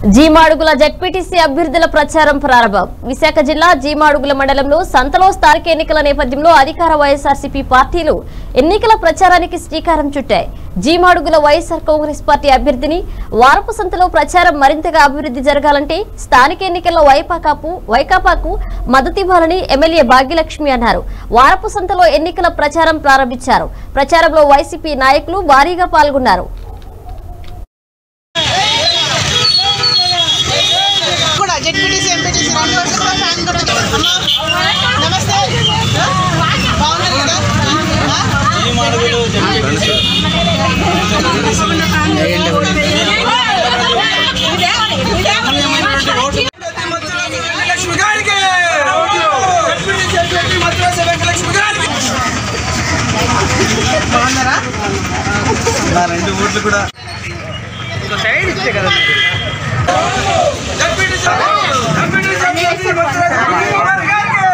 G Madugula ZPTC అభ్యర్థుల ప్రచారం ప్రారంభం విశాఖ జిల్లా జీమాడుగుల మండలంలో సంతలో స్థానిక ఎన్నికల నేపథ్యంలో అధికార వైఎస్ఆర్సీపీ పార్టీలు ఎన్నికల ప్రచారానికి శ్రీకారం చుట్టాయి జీమాడుగుల వైఎస్ఆర్ కాంగ్రెస్ పార్టీ అభ్యర్థిని వారపు సంతలో ప్రచారం మరింతగా అభివృద్ధి జరగాలంటే స్థానిక ఎన్నికల్లో వైపాకాపు వైకాపాకు మద్దతివ్వాలని ఎమ్మెల్యే భాగ్యలక్ష్మి అన్నారు వారపు సంతలో ఎన్నికల ప్రచారం ప్రారంభించారు ప్రచారంలో వైసీపీ నాయకులు భారీగా పాల్గొన్నారు కూడా జెడ్పీటీసీ ఎంపీటీసీ రెండు వర్షాలు కూడా ఫ్యాన్ కూడా అమ్మా నమస్తే బాగున్నారు కదా ఆ? వెంకటలక్ష్మి గారికి డిప్యూటీ సెక్రటరీ మద్రాసు వెంకటలక్ష్మి గారికి బాగున్నారా రెండు ఓట్లు కూడా deputy secretary deputy secretary Madras Venkatalakshmi గారికి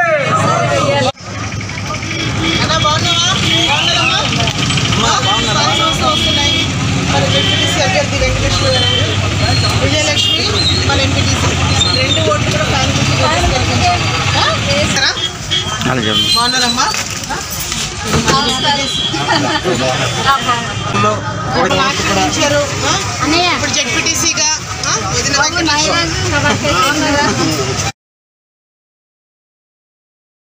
అన్నా బాగున్నావా బాగున్నారమ్మా బాగున్నారా సంవత్సరం వస్తున్నాయి మరి జెడ్పీటీసీ అభ్యర్థి వెంకటలక్ష్మి గారు విజయలక్ష్మి మన ఎంపీటీసీ రెండు ఓట్లు కూడా ఫ్యాన్ గురించి గెలిపించారు. ఆ? చేస్తారా? బాగున్నారమ్మా ఇచ్చారు ఇప్పుడు జెడ్పీటీసీగా వదిన వెంకటలక్ష్మి